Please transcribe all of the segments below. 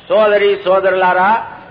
సోదరి సోదరులారా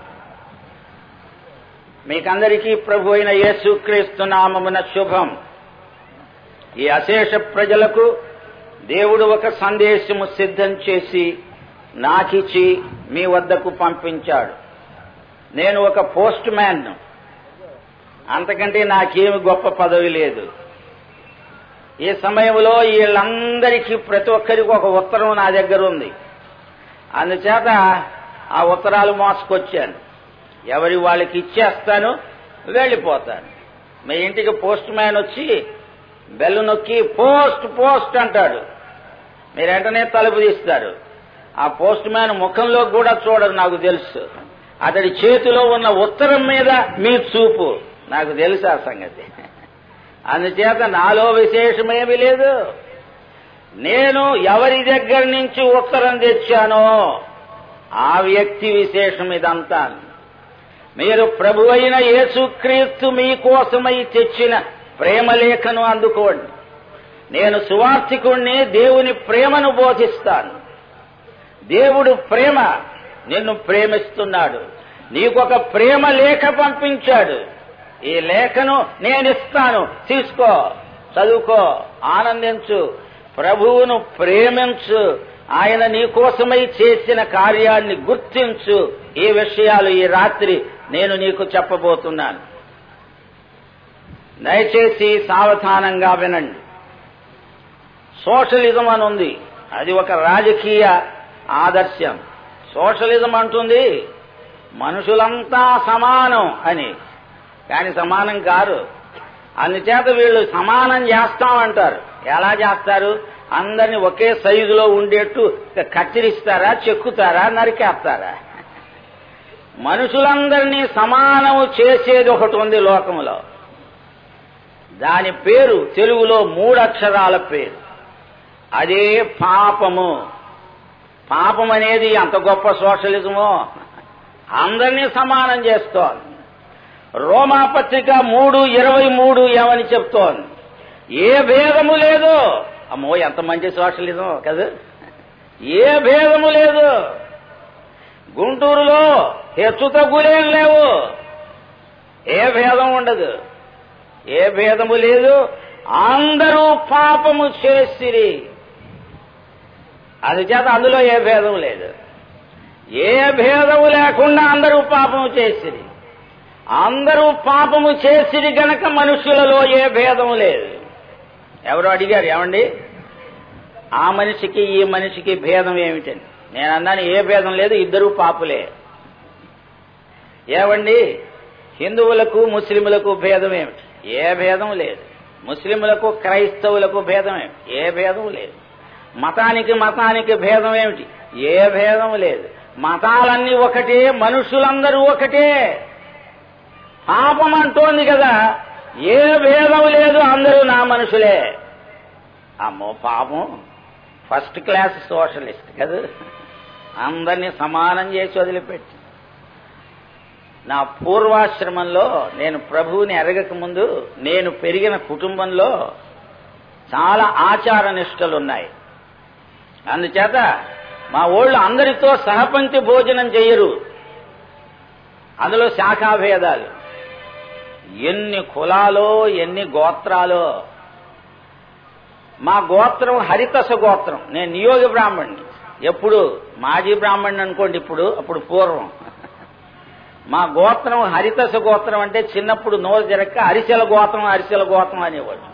మీకందరికీ ప్రభు అయిన యేసుక్రీస్తు నామమున శుభం ఈ అశేష ప్రజలకు దేవుడు ఒక సందేశము సిద్ధం చేసి నాకిచ్చి మీ వద్దకు పంపించాడు నేను ఒక పోస్ట్ మ్యాన్ అంతకంటే నాకేమి గొప్ప పదవి లేదు ఈ సమయంలో వీళ్ళందరికీ ప్రతి ఒక్కరికి ఒక ఉత్తరం నా దగ్గర ఉంది అందుచేత ఆ ఉత్తరాలు మోసుకొచ్చాను ఎవరి వాళ్ళకి ఇచ్చేస్తాను వెళ్ళిపోతాను మీ ఇంటికి పోస్ట్ మ్యాన్ వచ్చి బెల్లు నొక్కి పోస్ట్ పోస్ట్ అంటాడు మీరు వెంటనే తలుపు తీస్తారు ఆ పోస్ట్ మ్యాన్ ముఖంలో కూడా చూడదు నాకు తెలుసు అతడి చేతిలో ఉన్న ఉత్తరం మీద మీ చూపు నాకు తెలుసు ఆ సంగతి అందుచేత నాలో విశేషమేమీ లేదు నేను ఎవరి దగ్గర నుంచి ఉత్తరం తెచ్చానో ఆ వ్యక్తి విశేషం ఇదంతా మీరు ప్రభు అయిన యేసుక్రీస్తు మీకోసమై తెచ్చిన ప్రేమలేఖను అందుకోండి నేను సువార్థికుణ్ణి దేవుని ప్రేమను బోధిస్తాను దేవుడు ప్రేమ నిన్ను ప్రేమిస్తున్నాడు నీకొక ప్రేమ లేఖ పంపించాడు ఈ లేఖను నేనిస్తాను తీసుకో చదువుకో ఆనందించు ప్రభువును ప్రేమించు ఆయన నీకోసమై చేసిన కార్యాన్ని గుర్తించు ఈ విషయాలు ఈ రాత్రి నేను నీకు చెప్పబోతున్నాను దయచేసి సావధానంగా వినండి సోషలిజం అని ఉంది అది ఒక రాజకీయ ఆదర్శం సోషలిజం అంటుంది మనుషులంతా సమానం అని కానీ సమానం కారు అందుచేత వీళ్ళు సమానం చేస్తామంటారు ఎలా చేస్తారు అందరిని ఒకే సైజులో ఉండేట్టు కత్తిరిస్తారా చెక్కుతారా నరికేస్తారా మనుషులందరినీ సమానము చేసేది ఒకటి ఉంది లోకంలో దాని పేరు తెలుగులో మూడక్షరాల పేరు అదే పాపము పాపం అనేది అంత గొప్ప సోషలిజమో అందరినీ సమానం చేస్తోంది రోమాపత్రిక మూడు ఇరవై మూడు ఏమని చెప్తోంది ఏ భేదము లేదు అమ్మో ఎంత మంచి సోషలిజం కదా ఏ భేదము లేదు గుంటూరులో హెచ్చు తగ్గులేం లేవు ఏ భేదం ఉండదు ఏ భేదము లేదు అందరూ పాపము చేసిరి అందుచేత అందులో ఏ భేదం లేదు ఏ భేదము లేకుండా అందరూ పాపము చేసిరి అందరూ పాపము చేసిరి గనక మనుషులలో ఏ భేదం లేదు ఎవరు అడిగారు ఏమండి ఆ మనిషికి ఈ మనిషికి భేదం ఏమిటని నేను అన్నాను ఏ భేదం లేదు ఇద్దరూ పాపులే ఏమండి హిందువులకు ముస్లింలకు భేదం ఏమిటి ఏ భేదం లేదు ముస్లింలకు క్రైస్తవులకు భేదం ఏమిటి ఏ భేదం లేదు మతానికి మతానికి భేదం ఏమిటి ఏ భేదం లేదు మతాలన్నీ ఒకటే మనుషులందరూ ఒకటే పాపం అంటోంది కదా ఏ భేదం లేదు అందరూ నా మనుషులే అమ్మో పాపం ఫస్ట్ క్లాస్ సోషలిస్ట్ కదా అందరినీ సమానం చేసి వదిలిపెట్టి నా పూర్వాశ్రమంలో నేను ప్రభువుని ఎరగక ముందు నేను పెరిగిన కుటుంబంలో చాలా ఆచార నిష్టలున్నాయి అందుచేత మా ఊళ్ళో అందరితో సహపంక్తి భోజనం చెయ్యరు అందులో శాఖాభేదాలు ఎన్ని కులాలో ఎన్ని గోత్రాలో మా గోత్రం హరితస గోత్రం నేను నియోగ బ్రాహ్మణ్ణి ఎప్పుడు మాజీ బ్రాహ్మణ్ణి అనుకోండి ఇప్పుడు అప్పుడు పూర్వం మా గోత్రం హరితస గోత్రం అంటే చిన్నప్పుడు నోరు జరక్క అరిసెల గోత్రం అరిసెల గోత్రం అనేవాడు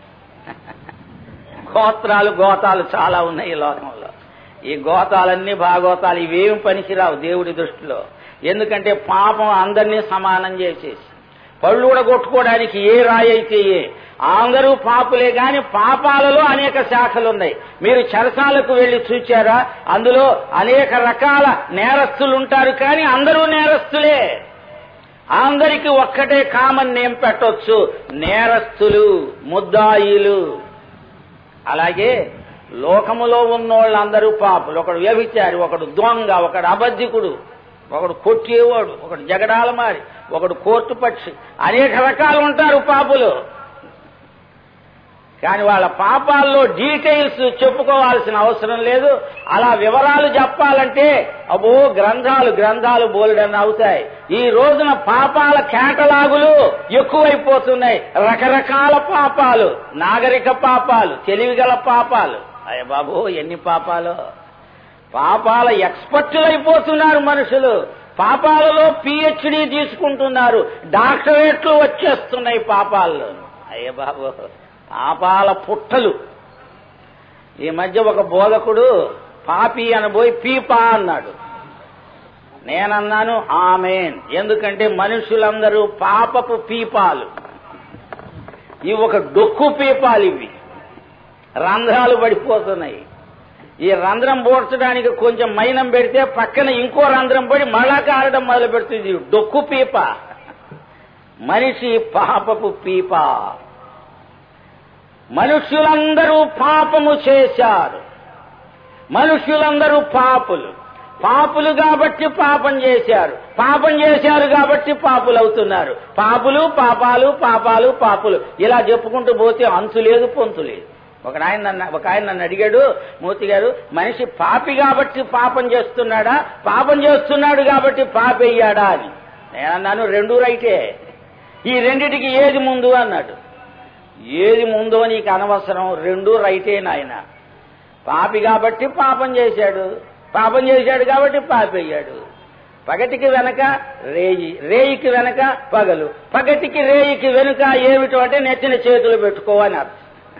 గోత్రాలు గోతాలు చాలా ఉన్నాయి ఈ లోకంలో ఈ గోతాలన్నీ భాగోతాలు ఇవేమి పనికిరావు దేవుడి దృష్టిలో ఎందుకంటే పాపం అందరినీ సమానం చేసేసి పళ్ళు కూడా కొట్టుకోవడానికి ఏ రాయి అయితే ఏ అందరూ పాపులే గాని పాపాలలో అనేక శాఖలు ఉన్నాయి మీరు చెరసాలకు వెళ్లి చూచారా అందులో అనేక రకాల నేరస్తులు ఉంటారు కానీ అందరూ నేరస్తులే అందరికి ఒక్కటే కామన్ నేమ్ పెట్టొచ్చు నేరస్తులు ముద్దాయిలు అలాగే లోకములో ఉన్నోళ్ళందరూ పాపులు ఒకడు వ్యభిచారి ఒకడు దొంగ ఒకడు అబద్ధికుడు ఒకడు కొట్టేవాడు ఒకడు జగడాల మారి ఒకడు కోర్టు పక్షి అనేక రకాలు ఉంటారు పాపులు కానీ వాళ్ళ పాపాల్లో డీటెయిల్స్ చెప్పుకోవాల్సిన అవసరం లేదు అలా వివరాలు చెప్పాలంటే అబో గ్రంథాలు గ్రంథాలు బోలెడని అవుతాయి ఈ రోజున పాపాల కేటలాగులు ఎక్కువైపోతున్నాయి రకరకాల పాపాలు నాగరిక పాపాలు తెలివిగల పాపాలు అయ్య బాబు ఎన్ని పాపాలు పాపాల ఎక్స్పర్టులు అయిపోతున్నారు మనుషులు పాపాలలో పిహెచ్డి తీసుకుంటున్నారు డాక్టరేట్లు వచ్చేస్తున్నాయి పాపాల్లో అయ్య బాబు పాపాల పుట్టలు ఈ మధ్య ఒక బోధకుడు పాపి అనబోయి పీపా అన్నాడు నేనన్నాను ఆమెన్ ఎందుకంటే మనుషులందరూ పాపపు పీపాలు ఇవి ఒక డొక్కు పీపాలు ఇవి రంధ్రాలు పడిపోతున్నాయి ఈ రంధ్రం పోడ్చడానికి కొంచెం మైనం పెడితే పక్కన ఇంకో రంధ్రం పడి మళ్ళా కారడం మొదలు పెడుతుంది డొక్కు పీప మనిషి పాపపు పీప మనుష్యులందరూ పాపము చేశారు మనుష్యులందరూ పాపులు పాపులు కాబట్టి పాపం చేశారు పాపం చేశారు కాబట్టి పాపులు అవుతున్నారు పాపులు పాపాలు పాపాలు పాపులు ఇలా చెప్పుకుంటూ పోతే అంతు లేదు పొంతు లేదు ఒక ఆయన నన్ను ఒక ఆయన నన్ను అడిగాడు మూర్తి గారు మనిషి పాపి కాబట్టి పాపం చేస్తున్నాడా పాపం చేస్తున్నాడు కాబట్టి పాపయ్యాడా అని నేను అన్నాను రెండు రైటే ఈ రెండిటికి ఏది ముందు అన్నాడు ఏది ముందో నీకు అనవసరం రెండు రైటే నాయన పాపి కాబట్టి పాపం చేశాడు పాపం చేశాడు కాబట్టి పాపి అయ్యాడు పగటికి వెనక రేయి రేయికి వెనక పగలు పగటికి రేయికి వెనుక ఏమిటో అంటే నెత్తిన చేతులు పెట్టుకోవని అర్థం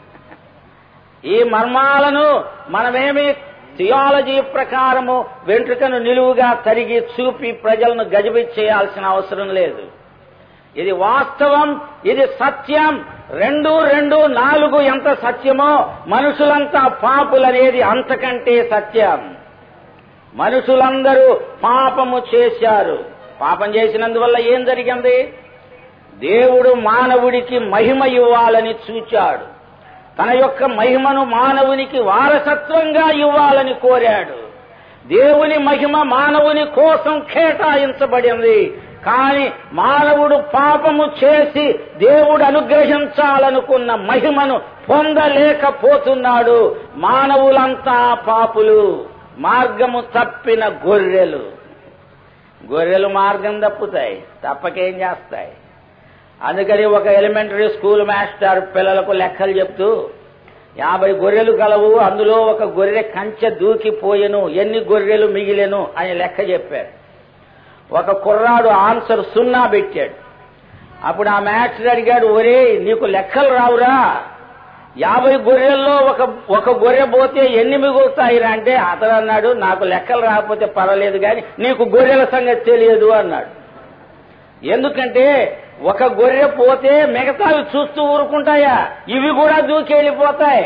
ఈ మర్మాలను మనమేమి థియాలజీ ప్రకారము వెంట్రుకను నిలువుగా తరిగి చూపి ప్రజలను గజిబిచ్చేయాల్సిన అవసరం లేదు ఇది వాస్తవం ఇది సత్యం రెండు రెండు నాలుగు ఎంత సత్యమో మనుషులంతా పాపులనేది అంతకంటే సత్యం మనుషులందరూ పాపము చేశారు పాపం చేసినందువల్ల ఏం జరిగింది దేవుడు మానవుడికి మహిమ ఇవ్వాలని చూచాడు తన యొక్క మహిమను మానవునికి వారసత్వంగా ఇవ్వాలని కోరాడు దేవుని మహిమ మానవుని కోసం కేటాయించబడింది కాని మానవుడు పాపము చేసి దేవుడు అనుగ్రహించాలనుకున్న మహిమను పొందలేకపోతున్నాడు మానవులంతా పాపులు మార్గము తప్పిన గొర్రెలు గొర్రెలు మార్గం తప్పుతాయి తప్పకేం చేస్తాయి అందుకని ఒక ఎలిమెంటరీ స్కూల్ మాస్టర్ పిల్లలకు లెక్కలు చెప్తూ యాభై గొర్రెలు కలవు అందులో ఒక గొర్రె కంచె దూకిపోయెను ఎన్ని గొర్రెలు మిగిలెను అని లెక్క చెప్పారు ఒక కుర్రాడు ఆన్సర్ సున్నా పెట్టాడు అప్పుడు ఆ మాస్టర్ అడిగాడు ఒరే నీకు లెక్కలు రావురా యాభై గొర్రెల్లో ఒక ఒక గొర్రె పోతే ఎన్ని మిగులుతాయిరా అంటే అతను అన్నాడు నాకు లెక్కలు రాకపోతే పర్వాలేదు కానీ నీకు గొర్రెల సంగతి తెలియదు అన్నాడు ఎందుకంటే ఒక గొర్రె పోతే మిగతావి చూస్తూ ఊరుకుంటాయా ఇవి కూడా దూకి వెళ్ళిపోతాయి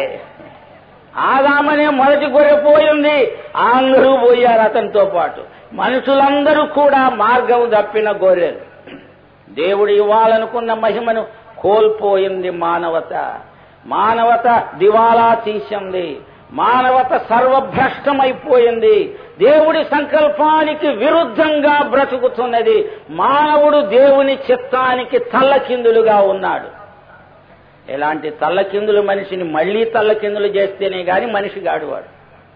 ఆదామనే మొదటి గొర్రె పోయింది అందరూ పోయారు అతనితో పాటు మనుషులందరూ కూడా మార్గం తప్పిన గొర్రెలు దేవుడు ఇవ్వాలనుకున్న మహిమను కోల్పోయింది మానవత మానవత దివాలా తీసింది మానవత సర్వభ్రష్టమైపోయింది దేవుడి సంకల్పానికి విరుద్ధంగా బ్రతుకుతున్నది మానవుడు దేవుని చిత్తానికి తల్లకిందులుగా ఉన్నాడు ఇలాంటి తల్లకిందులు మనిషిని మళ్లీ తల్లకిందులు చేస్తేనే గాని మనిషి గాడువాడు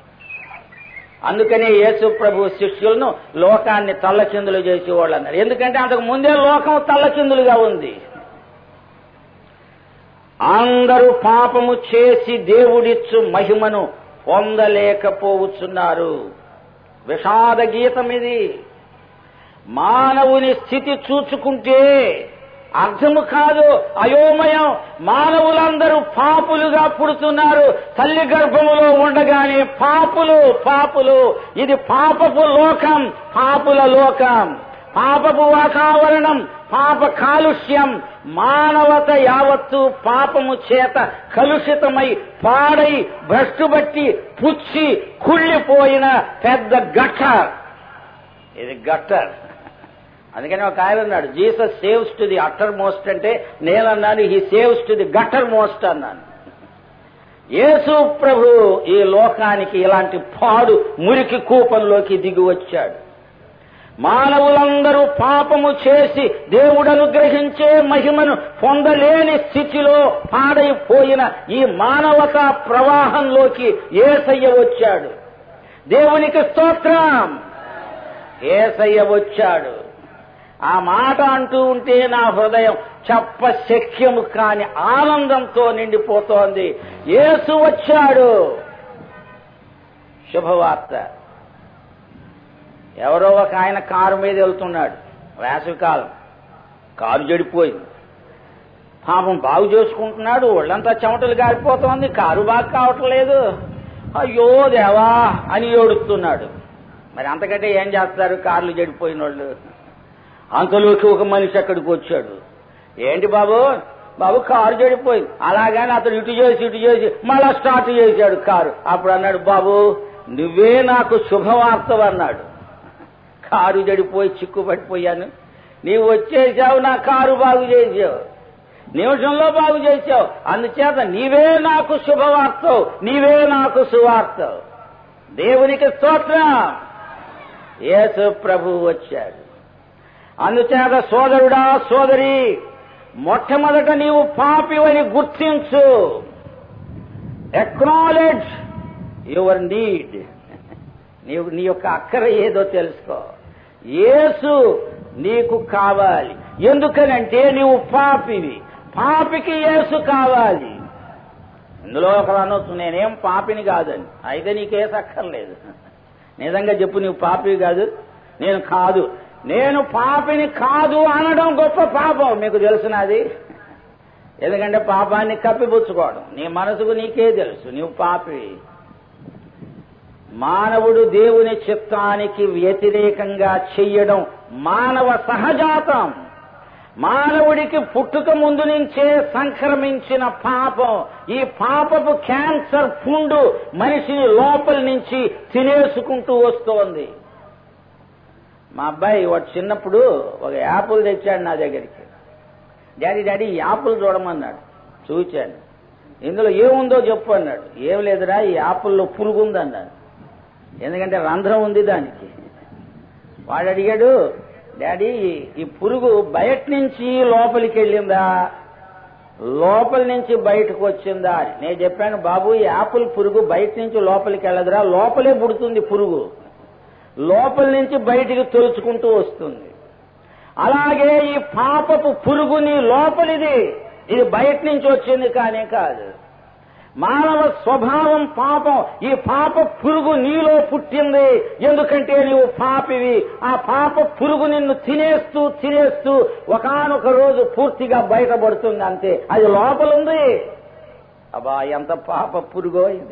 అందుకనే యేసు ప్రభు శిష్యులను లోకాన్ని తల్లకిందులు చేసేవాళ్ళు అన్నారు ఎందుకంటే అంతకు ముందే లోకం తల్లకిందులుగా ఉంది అందరూ పాపము చేసి దేవుడిచ్చు మహిమను పొందలేకపోవచ్చున్నారు విషాద గీతం ఇది మానవుని స్థితి చూచుకుంటే అర్థము కాదు అయోమయం మానవులందరూ పాపులుగా పుడుతున్నారు తల్లి గర్భములో ఉండగానే పాపులు పాపులు ఇది పాపపు లోకం పాపుల లోకం పాపపు వాతావరణం పాప కాలుష్యం మానవత యావత్తు పాపము చేత కలుషితమై పాడై భ్రష్టుబట్టి పుచ్చి కుళ్ళిపోయిన పెద్ద గట్టర్ ఇది గట్టర్ అందుకని ఒక ఆయన అన్నాడు Jesus saves to the uttermost అంటే నేనన్నాను he saves to the gutter most అన్నాను యేసు ప్రభు ఈ లోకానికి ఇలాంటి పాడు మురికి కూపంలోకి దిగి వచ్చాడు మానవులందరూ పాపము చేసి దేవుడు అనుగ్రహించే మహిమను పొందలేని స్థితిలో పాడైపోయిన ఈ మానవతా ప్రవాహంలోకి ఏసయ్య వచ్చాడు దేవునికి స్తోత్రం ఏసయ్య వచ్చాడు ఆ మాట అంటూ ఉంటే నా హృదయం చెప్ప శక్యము కాని ఆనందంతో నిండిపోతోంది యేసు వచ్చాడు శుభవార్త ఎవరో ఒక ఆయన కారు మీద వెళ్తున్నాడు వేసవికాలం కారు చెడిపోయింది పాపం బాగు చేసుకుంటున్నాడు ఒళ్ళంతా చెమటలు గారిపోతోంది కారు బాగా కావటం లేదు అయ్యో దేవా అని ఏడుస్తున్నాడు మరి అంతకంటే ఏం చేస్తారు కార్లు చెడిపోయిన వాళ్ళు అంతలోకి ఒక మనిషి అక్కడికి వచ్చాడు ఏంటి బాబు బాబు కారు చెడిపోయింది అలాగని అతడు ఇటు చేసి ఇటు చేసి మళ్ళా స్టార్ట్ చేశాడు కారు అప్పుడు అన్నాడు బాబు నువ్వే నాకు శుభవార్తవు అన్నాడు కారు చెడిపోయి చిక్కుపడిపోయాను నీవు వచ్చేసావు నా కారు బాగు చేసావు నిమిషంలో బాగు చేసావు అందుచేత నీవే నాకు శుభవార్తవు నీవే నాకు సువార్తవు దేవునికి స్తోత్రం యేసు ప్రభు వచ్చాడు అందుచేత సోదరుడా సోదరి మొట్టమొదట నీవు పాపివని గుర్తించు ఎక్నాలెడ్జ్ యువర్ నీడ్ నీవు నీ యొక్క అక్కర ఏదో తెలుసుకో యేసు నీకు కావాలి ఎందుకనంటే నీవు పాపివి పాపికి యేసు కావాలి ఇందులో ఒకరు అనొచ్చు నేనేం పాపిని కాదని అయితే నీకేసు అక్కర్లేదు నిజంగా చెప్పు నీవు పాపివి కాదు నేను కాదు నేను పాపిని కాదు అనడం గొప్ప పాపం మీకు తెలుసునది ఎందుకంటే పాపాన్ని కప్పిపుచ్చుకోవడం నీ మనసుకు నీకే తెలుసు నీవు పాపి మానవుడు దేవుని చిత్తానికి వ్యతిరేకంగా చెయ్యడం మానవ సహజాతం మానవుడికి పుట్టుక ముందు నుంచే సంక్రమించిన పాపం ఈ పాపపు క్యాన్సర్ పుండు మనిషిని లోపలి నుంచి తినేసుకుంటూ వస్తోంది మా అబ్బాయి వాడు చిన్నప్పుడు ఒక యాపిల్ తెచ్చాడు నా దగ్గరికి డాడీ డాడీ ఈ యాపిల్ చూడమన్నాడు చూచాను ఇందులో ఏముందో చెప్పు అన్నాడు ఏం లేదురా ఈ యాపిల్లో పురుగు ఉందన్నాడు ఎందుకంటే రంధ్రం ఉంది దానికి వాడు అడిగాడు డాడీ ఈ పురుగు బయట నుంచి లోపలికి వెళ్ళిందా లోపల నుంచి బయటకు వచ్చిందా అని నేను చెప్పాను బాబు ఈ యాపిల్ పురుగు బయట నుంచి లోపలికి వెళ్ళదురా లోపలే పుడుతుంది పురుగు లోపల నుంచి బయటికి తొలుచుకుంటూ వస్తుంది అలాగే ఈ పాపపు పురుగుని లోపలిది ఇది బయట నుంచి వచ్చింది కానే కాదు మానవ స్వభావం పాపం ఈ పాప పురుగు నీలో పుట్టింది ఎందుకంటే నీవు పాపివి ఆ పాప పురుగు నిన్ను తినేస్తూ తినేస్తూ ఒకనొక రోజు పూర్తిగా బయటపడుతుంది అంతే అది లోపలుంది అబ్బా ఎంత పాప పురుగో ఇది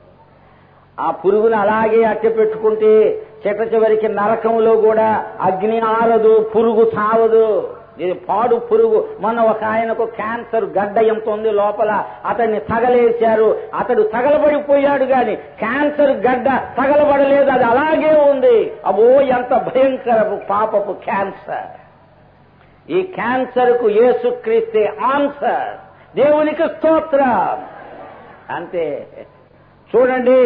ఆ పురుగును అలాగే అట్టె పెట్టుకుంటే చిట్ట చివరికి నరకంలో కూడా అగ్ని ఆరదు పురుగు చావదు ఇది పాడు పురుగు మొన్న ఒక ఆయనకు క్యాన్సర్ గడ్డ ఎంత ఉంది లోపల అతన్ని తగలేశారు అతడు తగలబడిపోయాడు గాని క్యాన్సర్ గడ్డ తగలబడలేదు అది అలాగే ఉంది అబో ఎంత భయంకరపు పాపపు క్యాన్సర్ ఈ క్యాన్సర్ కు యేసుక్రీస్తే ఆన్సర్ దేవునికి స్తోత్రం అంతే చూడండి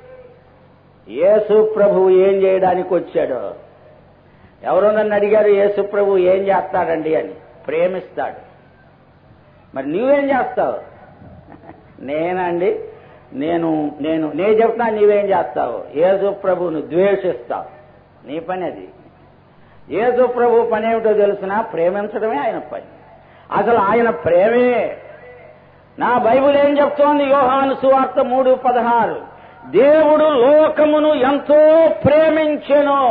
యేసు ప్రభు ఏం చేయడానికి వచ్చాడో ఎవరో నన్ను అడిగారు యేసు ప్రభు ఏం చేస్తాడండి అని ప్రేమిస్తాడు మరి నువ్వేం చేస్తావు నేనండి నేను నేను నేను చెప్తా నీవేం చేస్తావు యేసు ప్రభువును ద్వేషిస్తావు నీ పని అది యేసు ప్రభు పని ఏమిటో తెలిసినా ప్రేమించడమే ఆయన పని అసలు ఆయన ప్రేమే నా బైబుల్ ఏం చెప్తోంది యోహాను సువార్త మూడు పదహారు దేవుడు లోకమును ఎంతో ప్రేమించెను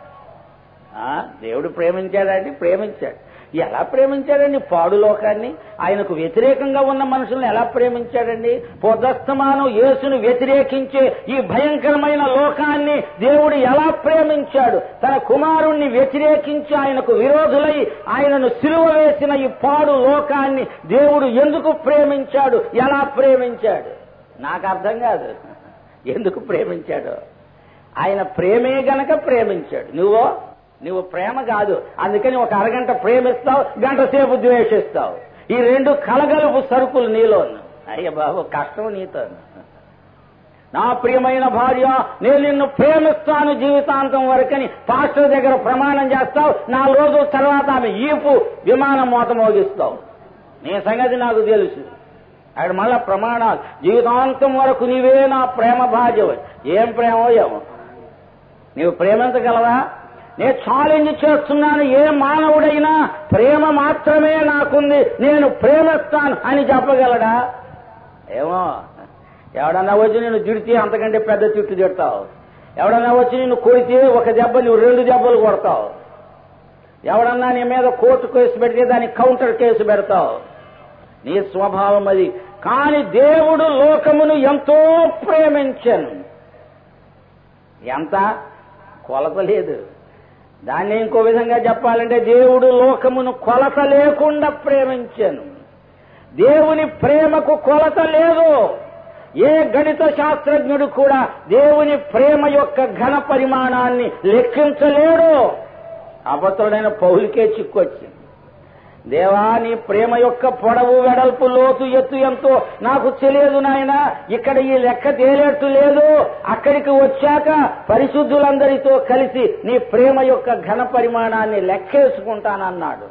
ఆ, దేవుడు ప్రేమించాడండి ప్రేమించాడు ఎలా ప్రేమించాడండి పాడు లోకాన్ని ఆయనకు వ్యతిరేకంగా ఉన్న మనుషుల్ని ఎలా ప్రేమించాడండి పొద్దస్తమానం యేసును వ్యతిరేకించే ఈ భయంకరమైన లోకాన్ని దేవుడు ఎలా ప్రేమించాడు తన కుమారుణ్ణి వ్యతిరేకించి ఆయనకు విరోధులై ఆయనను సిలువ వేసిన ఈ పాడు లోకాన్ని దేవుడు ఎందుకు ప్రేమించాడు ఎలా ప్రేమించాడు నాకు అర్థం కాదు ఎందుకు ప్రేమించాడు ఆయన ప్రేమే గనక ప్రేమించాడు నువ్వో నువ్వు ప్రేమ కాదు అందుకని ఒక అరగంట ప్రేమిస్తావు గంట సేపు ద్వేషిస్తావు ఈ రెండు కలగలుపు సరుకులు నీలో అయ్య బాబు కష్టం నీతో నా ప్రియమైన భార్య నేను నిన్ను ప్రేమిస్తాను జీవితాంతం వరకని పాస్టర్ దగ్గర ప్రమాణం చేస్తావు నాలుగు రోజుల తర్వాత ఆమె ఈపు విమానం మోత మోగిస్తావు నీ సంగతి నాకు తెలుసు అక్కడ మళ్ళా ప్రమాణాలు జీవితాంతం వరకు నీవే నా ప్రేమ భార్య ఏం ప్రేమో ఏమో నీవు ప్రేమించగలవా నేను ఛాలెంజ్ చేస్తున్నాను ఏ మానవుడైనా ప్రేమ మాత్రమే నాకుంది నేను ప్రేమిస్తాను అని చెప్పగలడా ఏమో ఎవడన్నా వచ్చి నేను జిడితే అంతకంటే పెద్ద చుట్టు తిడతావు ఎవడన్నా వచ్చి నిన్ను కొడితే ఒక దెబ్బ నువ్వు రెండు దెబ్బలు కొడతావు ఎవడన్నా నీ మీద కోర్టు కేసు పెడితే దానికి కౌంటర్ కేసు పెడతావు నీ స్వభావం అది కాని దేవుడు లోకమును ఎంతో ప్రేమించను ఎంత కొలత లేదు దాన్ని ఇంకో విధంగా చెప్పాలంటే దేవుడు లోకమును కొలత లేకుండా ప్రేమించాను దేవుని ప్రేమకు కొలత లేదు ఏ గణిత శాస్త్రజ్ఞుడు కూడా దేవుని ప్రేమ యొక్క ఘన పరిమాణాన్ని లెక్కించలేడు అబద్ధుడైన పౌలికే చిక్కొచ్చింది దేవా నీ ప్రేమ యొక్క పొడవు వెడల్పు లోతు ఎత్తు ఎంతో నాకు తెలియదు నాయన ఇక్కడ ఈ లెక్క తేలేట్టు లేదు అక్కడికి వచ్చాక పరిశుద్ధులందరితో కలిసి నీ ప్రేమ యొక్క ఘన పరిమాణాన్ని లెక్కేసుకుంటానన్నాడు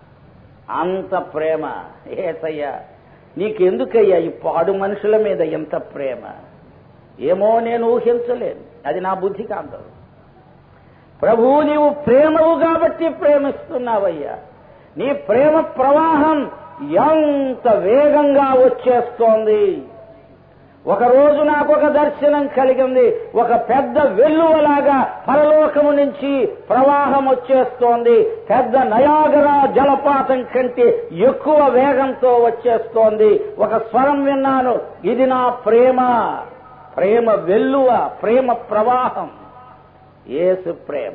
అంత ప్రేమ ఏసయ్యా నీకెందుకయ్యా ఈ పాడు మనుషుల మీద ఎంత ప్రేమ ఏమో నేను ఊహించలేను అది నా బుద్ధికి అందదు ప్రభు నీవు ప్రేమవు కాబట్టి ప్రేమిస్తున్నావయ్యా నీ ప్రేమ ప్రవాహం ఎంత వేగంగా వచ్చేస్తోంది ఒక రోజు నాకు ఒక దర్శనం కలిగింది ఒక పెద్ద వెల్లువలాగా పరలోకము నుంచి ప్రవాహం వచ్చేస్తోంది పెద్ద నయాగరా జలపాతం కంటే ఎక్కువ వేగంతో వచ్చేస్తోంది ఒక స్వరం విన్నాను ఇది నా ప్రేమ ప్రేమ వెల్లువ ప్రేమ ప్రవాహం ఏసు ప్రేమ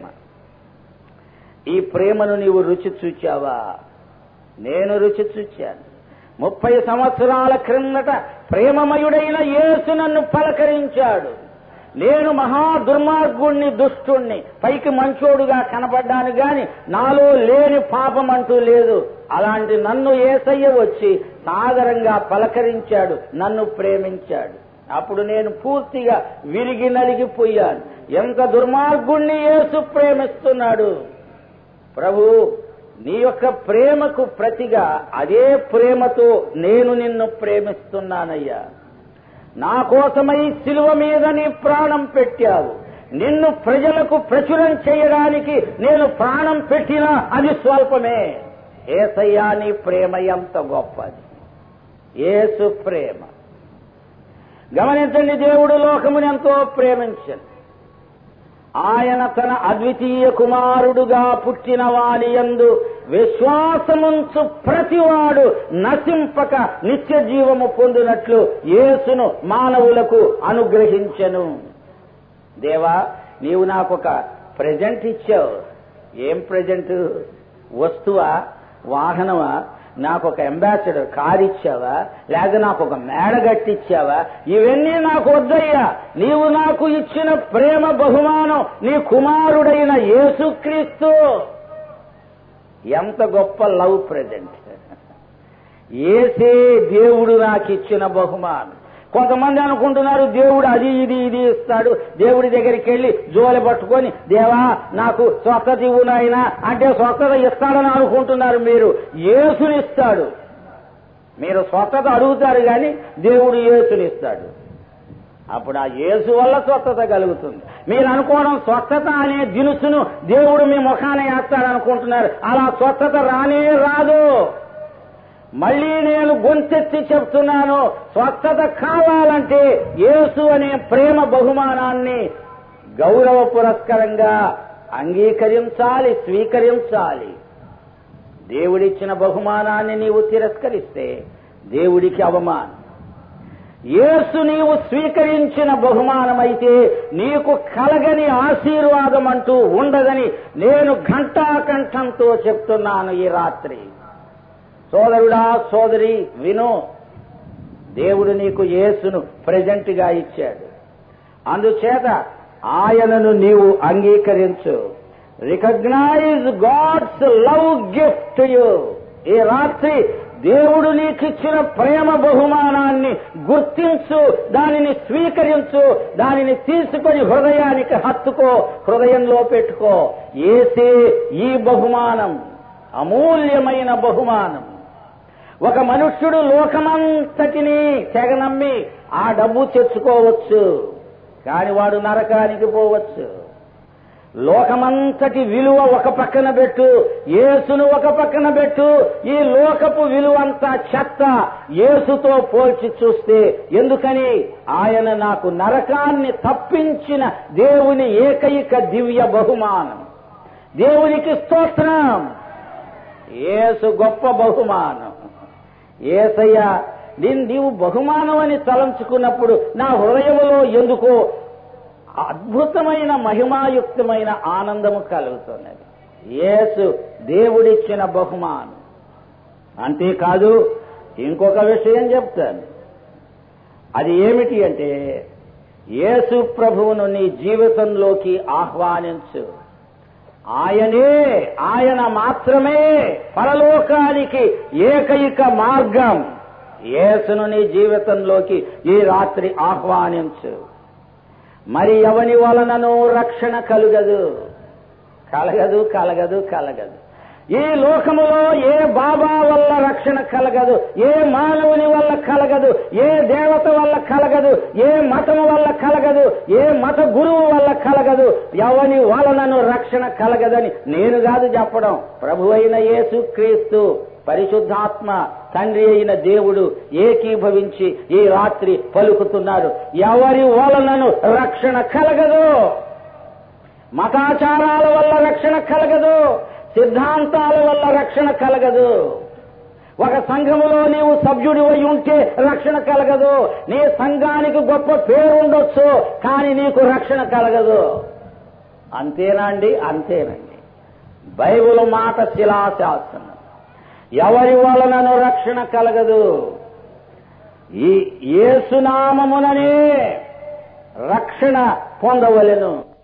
ఈ ప్రేమను నీవు రుచి చూచావా నేను రుచి చూచాను ముప్పై సంవత్సరాల క్రిందట ప్రేమమయుడైన యేసు నన్ను పలకరించాడు నేను మహా దుర్మార్గుణ్ణి దుష్టుణ్ణి పైకి మంచోడుగా కనపడ్డాను గాని నాలో లేని పాపం అంటూ లేదు అలాంటి నన్ను ఏసయ్య వచ్చి సాదరంగా పలకరించాడు నన్ను ప్రేమించాడు అప్పుడు నేను పూర్తిగా విరిగి నలిగిపోయాను ఎంత దుర్మార్గుణ్ణి యేసు ప్రేమిస్తున్నాడు ప్రభు నీ యొక్క ప్రేమకు ప్రతిగా అదే ప్రేమతో నేను నిన్ను ప్రేమిస్తున్నానయ్యా నా కోసమై శిలువ మీద నీ ప్రాణం పెట్టావు నిన్ను ప్రజలకు ప్రచురం చేయడానికి నేను ప్రాణం పెట్టినా అది స్వల్పమే ఏసయ్యా నీ ప్రేమ ఎంత గొప్పది ఏసు ప్రేమ గమనించండి దేవుడు లోకముని ఎంతో ప్రేమించండి ఆయన తన అద్వితీయ కుమారుడుగా పుట్టిన వాని యందు విశ్వాసముంచు ప్రతివాడు నశింపక నిత్య జీవము పొందినట్లు యేసును మానవులకు అనుగ్రహించెను దేవా నీవు నాకొక ప్రజెంట్ ఇచ్చావు ఏం ప్రజెంట్ వస్తువా వాహనమా నాకు ఒక అంబాసిడర్ కార్ ఇచ్చావా లేదా నాకు ఒక మేడ గట్టిచ్చావా ఇవన్నీ నాకు వద్దయ్యా నీవు నాకు ఇచ్చిన ప్రేమ బహుమానం నీ కుమారుడైన యేసుక్రీస్తు ఎంత గొప్ప లవ్ ప్రజెంట్ ఏసే దేవుడు నాకు ఇచ్చిన బహుమానం కొంతమంది అనుకుంటున్నారు దేవుడు అది ఇది ఇది ఇస్తాడు దేవుడి దగ్గరికి వెళ్ళి జోలి పట్టుకొని దేవా నాకు స్వస్థత ఇవ్వు నాయనా అంటే స్వస్థత ఇస్తాడని అనుకుంటున్నారు మీరు యేసునిస్తాడు మీరు స్వస్థత అడుగుతారు కానీ దేవుడు యేసునిస్తాడు అప్పుడు ఆ యేసు వల్ల స్వస్థత కలుగుతుంది మీరు అనుకోవడం స్వస్థత అనే దినుసును దేవుడు మీ ముఖాన వేస్తాడు అనుకుంటున్నారు అలా స్వస్థత రానే రాదు మళ్ళీ నేను గొంతెత్తి చెప్తున్నాను స్వస్థత కావాలంటే యేసు అనే ప్రేమ బహుమానాన్ని గౌరవ పురస్కరంగా అంగీకరించాలి స్వీకరించాలి దేవుడిచ్చిన బహుమానాన్ని నీవు తిరస్కరిస్తే దేవుడికి అవమానం యేసు నీవు స్వీకరించిన బహుమానమైతే నీకు కలగని ఆశీర్వాదం అంటూ ఉండదని నేను ఘంటాకంఠంతో చెప్తున్నాను ఈ రాత్రి సోదరుడా సోదరి విను దేవుడు నీకు యేసును ప్రజెంట్ గా ఇచ్చాడు అందుచేత ఆయనను నీవు అంగీకరించు recognise God's love gift you ఈ రాత్రి దేవుడు నీకిచ్చిన ప్రేమ బహుమానాన్ని గుర్తించు దానిని స్వీకరించు దానిని తీసుకొని హృదయానికి హత్తుకో హృదయంలో పెట్టుకో ఏసే ఈ బహుమానం అమూల్యమైన బహుమానం ఒక మనుష్యుడు లోకమంతటిని తెగనమ్మి ఆ డబ్బు తెచ్చుకోవచ్చు కాని వాడు నరకానికి పోవచ్చు లోకమంతటి విలువ ఒక పక్కన పెట్టు యేసును ఒక పక్కన పెట్టు ఈ లోకపు విలువ అంతా చెత్త యేసుతో పోల్చి చూస్తే ఎందుకని ఆయన నాకు నరకాన్ని తప్పించిన దేవుని ఏకైక దివ్య బహుమానం దేవునికి స్తోత్రం ఏసు గొప్ప బహుమానం ఏసయ్య నేను నీవు బహుమానం అని తలంచుకున్నప్పుడు నా హృదయములో ఎందుకో అద్భుతమైన మహిమాయుక్తమైన ఆనందము కలుగుతున్నది యేసు దేవుడిచ్చిన బహుమానం అంతేకాదు ఇంకొక విషయం చెప్తాను అది ఏమిటి అంటే యేసు ప్రభువును నీ జీవితంలోకి ఆహ్వానించు ఆయనే ఆయన మాత్రమే పరలోకానికి ఏకైక మార్గం యేసును నీ జీవితంలోకి ఈ రాత్రి ఆహ్వానించు మరి ఎవని వలనను రక్షణ కలుగదు కలగదు కలగదు కలగదు ఈ లోకములో ఏ బాబా వల్ల రక్షణ కలగదు ఏ మానవుని వల్ల కలగదు ఏ దేవత వల్ల కలగదు ఏ మతము వల్ల కలగదు ఏ మత గురువు వల్ల కలగదు ఎవని వలనను రక్షణ కలగదని నేను కాదు చెప్పడం ప్రభు అయిన యేసు క్రీస్తు పరిశుద్ధాత్మ తండ్రి అయిన దేవుడు ఏకీభవించి ఈ రాత్రి పలుకుతున్నారు ఎవరి వలనను రక్షణ కలగదు మతాచారాల వల్ల రక్షణ కలగదు సిద్ధాంతాల వల్ల రక్షణ కలగదు ఒక సంఘములో నీవు సభ్యుడి అయి ఉంటే రక్షణ కలగదు నీ సంఘానికి గొప్ప పేరు ఉండొచ్చు కానీ నీకు రక్షణ కలగదు అంతేనా అండి అంతేనండి బైబుల్ మాట శిలాశాసనం ఎవరి వలనను రక్షణ కలగదు ఈ ఏసునామముననే రక్షణ పొందవలెను